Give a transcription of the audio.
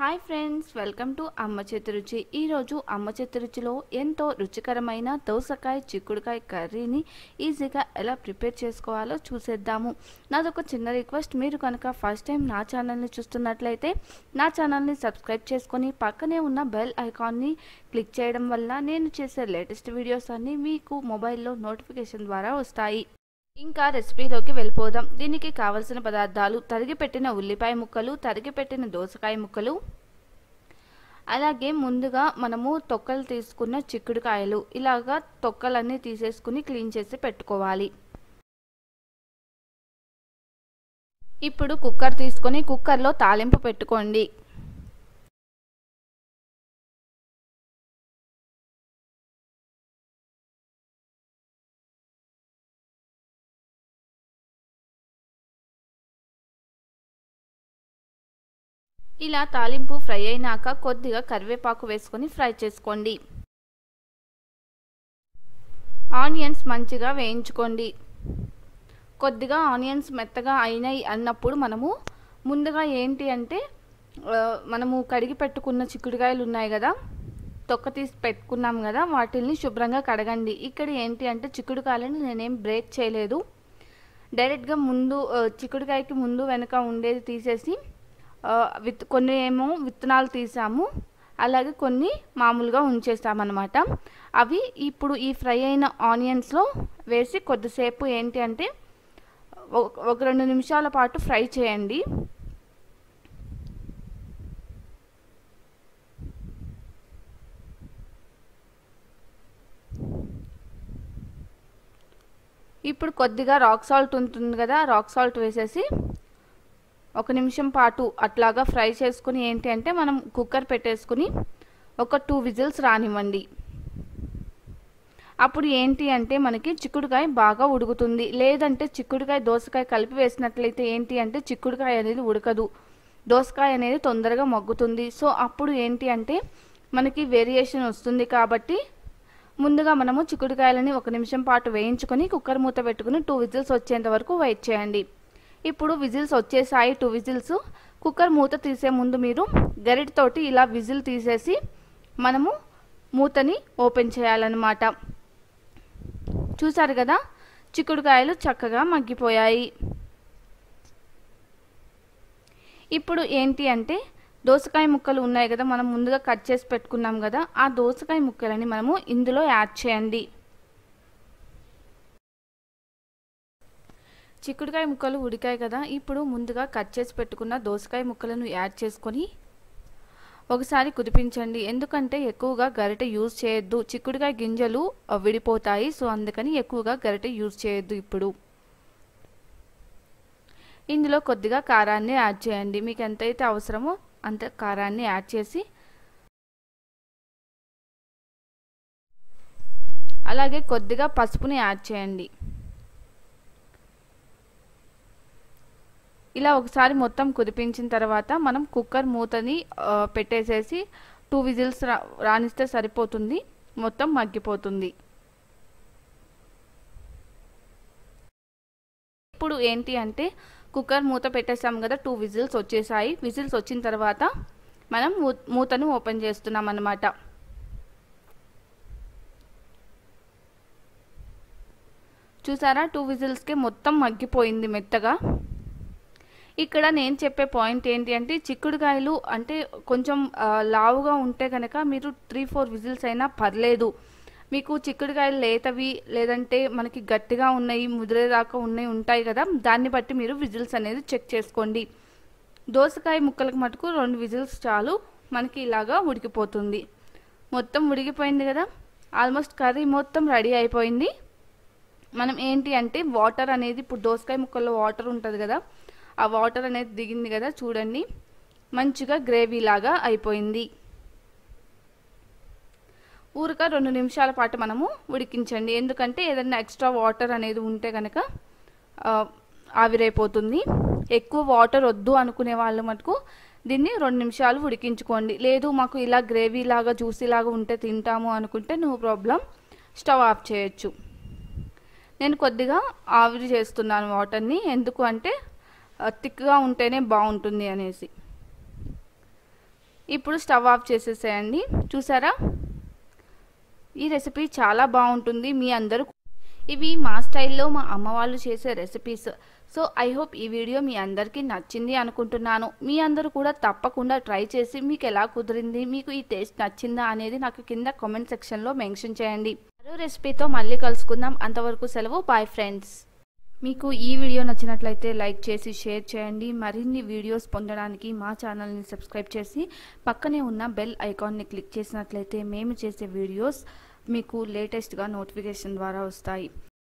hi friends welcome to అమ్మ చేతి రుచి ఈరోజు అమ్మ చేతి రుచిలో ఎంతో రుచికరమైన దోసకాయ చిక్కుడుకాయ కర్రీని ఈజీగా ఎలా ప్రిపేర్ చేసుకోవాలో చూసేద్దాము నాదొక చిన్న రిక్వెస్ట్ మీరు కనుక ఫస్ట్ టైం నా ఛానల్ని చూస్తున్నట్లయితే నా ఛానల్ని సబ్స్క్రైబ్ చేసుకొని పక్కనే ఉన్న బెల్ ఐకాన్ని క్లిక్ చేయడం వల్ల నేను చేసే లేటెస్ట్ వీడియోస్ అన్నీ మీకు మొబైల్లో నోటిఫికేషన్ ద్వారా వస్తాయి ఇంకా రెసిపీలోకి వెళ్ళిపోదాం దీనికి కావలసిన పదార్థాలు తరిగి పెట్టిన ఉల్లిపాయ ముక్కలు తరిగి పెట్టిన దోసకాయ ముక్కలు అలాగే ముందుగా మనము తొక్కలు తీసుకున్న చిక్కుడుకాయలు ఇలాగా తొక్కలన్నీ తీసేసుకుని క్లీన్ చేసి పెట్టుకోవాలి ఇప్పుడు కుక్కర్ తీసుకొని కుక్కర్లో తాలింపు పెట్టుకోండి ఇలా తాలింపు ఫ్రై అయినాక కొద్దిగా కరివేపాకు వేసుకొని ఫ్రై చేసుకోండి ఆనియన్స్ మంచిగా వేయించుకోండి కొద్దిగా ఆనియన్స్ మెత్తగా అయినాయి అన్నప్పుడు మనము ముందుగా ఏంటి అంటే మనము కడిగి పెట్టుకున్న చిక్కుడుకాయలు ఉన్నాయి కదా తొక్క తీసి పెట్టుకున్నాం కదా వాటిల్ని శుభ్రంగా కడగండి ఇక్కడ ఏంటి అంటే చిక్కుడుకాయలని నేనేం బ్రేక్ చేయలేదు డైరెక్ట్గా ముందు చిక్కుడుకాయకి ముందు వెనక ఉండేది తీసేసి విత్ కొన్ని ఏమో విత్తనాలు తీసాము అలాగే కొన్ని మామూలుగా ఉంచేసామన్నమాట అవి ఇప్పుడు ఈ ఫ్రై అయిన ఆనియన్స్లో వేసి కొద్దిసేపు ఏంటి అంటే ఒక రెండు నిమిషాల పాటు ఫ్రై చేయండి ఇప్పుడు కొద్దిగా రాక్ సాల్ట్ ఉంటుంది కదా రాక్ సాల్ట్ వేసేసి ఒక నిమిషం పాటు అట్లాగా ఫ్రై చేసుకుని ఏంటి అంటే మనం కుక్కర్ పెట్టేసుకుని ఒక టూ విజిల్స్ రానివ్వండి అప్పుడు ఏంటి అంటే మనకి చిక్కుడుకాయ బాగా ఉడుకుతుంది లేదంటే చిక్కుడుకాయ దోసకాయ కలిపి వేసినట్లయితే ఏంటి అంటే చిక్కుడుకాయ అనేది ఉడకదు దోసకాయ అనేది తొందరగా మగ్గుతుంది సో అప్పుడు ఏంటి అంటే మనకి వేరియేషన్ వస్తుంది కాబట్టి ముందుగా మనము చిక్కుడుకాయలని ఒక నిమిషం పాటు వేయించుకొని కుక్కర్ మూత పెట్టుకుని టూ విజిల్స్ వచ్చేంత వరకు వెయిట్ చేయండి ఇప్పుడు విజిల్స్ వచ్చేసాయి టూ విజిల్స్ కుక్కర్ మూత తీసే ముందు మీరు గరిటతోటి ఇలా విజిల్ తీసేసి మనము మూతని ఓపెన్ చేయాలన్నమాట చూసారు కదా చిక్కుడుకాయలు చక్కగా మగ్గిపోయాయి ఇప్పుడు ఏంటి అంటే దోసకాయ ముక్కలు ఉన్నాయి కదా మనం ముందుగా కట్ చేసి పెట్టుకున్నాం కదా ఆ దోసకాయ ముక్కలని మనము ఇందులో యాడ్ చేయండి చిక్కుడుకాయ ముక్కలు ఉడికాయి కదా ఇప్పుడు ముందుగా కట్ చేసి పెట్టుకున్న దోసకాయ ముక్కలను యాడ్ చేసుకొని ఒకసారి కుదిపించండి ఎందుకంటే ఎక్కువగా గరిటె యూజ్ చేయొద్దు చిక్కుడుకాయ గింజలు విడిపోతాయి సో అందుకని ఎక్కువగా గరిటె యూజ్ చేయొద్దు ఇప్పుడు ఇందులో కొద్దిగా కారాన్ని యాడ్ చేయండి మీకు ఎంతైతే అవసరమో అంత కారాన్ని యాడ్ చేసి అలాగే కొద్దిగా పసుపుని యాడ్ చేయండి ఇలా ఒకసారి మొత్తం కుదిపించిన తర్వాత మనం కుక్కర్ మూతని పెట్టేసేసి టూ విజిల్స్ రానిస్తే సరిపోతుంది మొత్తం మగ్గిపోతుంది ఇప్పుడు ఏంటి అంటే కుక్కర్ మూత పెట్టేసాం కదా టూ విజిల్స్ వచ్చేసాయి విజిల్స్ వచ్చిన తర్వాత మనం మూతను ఓపెన్ చేస్తున్నాం అన్నమాట చూసారా టూ విజిల్స్కి మొత్తం మగ్గిపోయింది మెత్తగా ఇక్కడ నేను చెప్పే పాయింట్ ఏంటి అంటే చిక్కుడుకాయలు అంటే కొంచెం లావుగా ఉంటే కనుక మీరు త్రీ ఫోర్ విజిల్స్ అయినా పర్లేదు మీకు చిక్కుడుకాయలు లేతవి లేదంటే మనకి గట్టిగా ఉన్నాయి ముదిరేదాకా ఉన్నాయి ఉంటాయి కదా దాన్ని బట్టి మీరు విజిల్స్ అనేది చెక్ చేసుకోండి దోసకాయ ముక్కలకు మటుకు రెండు విజిల్స్ చాలు మనకి ఇలాగా ఉడికిపోతుంది మొత్తం ఉడికిపోయింది కదా ఆల్మోస్ట్ కర్రీ మొత్తం రెడీ అయిపోయింది మనం ఏంటి అంటే వాటర్ అనేది ఇప్పుడు దోసకాయ ముక్కల్లో వాటర్ ఉంటుంది కదా ఆ వాటర్ అనేది దిగింది కదా చూడండి మంచిగా గ్రేవీ లాగా అయిపోయింది ఊరక రెండు నిమిషాల పాటు మనము ఉడికించండి ఎందుకంటే ఏదైనా ఎక్స్ట్రా వాటర్ అనేది ఉంటే కనుక ఆవిరైపోతుంది ఎక్కువ వాటర్ వద్దు అనుకునే వాళ్ళు మటుకు దీన్ని రెండు నిమిషాలు ఉడికించుకోండి లేదు మాకు ఇలా గ్రేవీ లాగా జ్యూసీ లాగా ఉంటే తింటాము అనుకుంటే నో ప్రాబ్లం స్టవ్ ఆఫ్ చేయొచ్చు నేను కొద్దిగా ఆవిరి చేస్తున్నాను వాటర్ని ఎందుకు అంటే థిక్గా ఉంటేనే బాగుంటుంది అనేసి ఇప్పుడు స్టవ్ ఆఫ్ చేసేసేయండి చూసారా ఈ రెసిపీ చాలా బాగుంటుంది మీ అందరూ ఇవి మా స్టైల్లో మా అమ్మ వాళ్ళు చేసే రెసిపీస్ సో ఐ హోప్ ఈ వీడియో మీ అందరికీ నచ్చింది అనుకుంటున్నాను మీ అందరూ కూడా తప్పకుండా ట్రై చేసి మీకు ఎలా కుదిరింది మీకు ఈ టేస్ట్ నచ్చిందా అనేది నాకు కింద కామెంట్ సెక్షన్లో మెన్షన్ చేయండి మరో రెసిపీతో మళ్ళీ కలుసుకుందాం అంతవరకు సెలవు బాయ్ ఫ్రెండ్స్ మీకు ఈ వీడియో నచ్చినట్లయితే లైక్ చేసి షేర్ చేయండి మరిన్ని వీడియోస్ పొందడానికి మా ఛానల్ని సబ్స్క్రైబ్ చేసి పక్కనే ఉన్న బెల్ ఐకాన్ని క్లిక్ చేసినట్లయితే మేము చేసే వీడియోస్ మీకు లేటెస్ట్గా నోటిఫికేషన్ ద్వారా వస్తాయి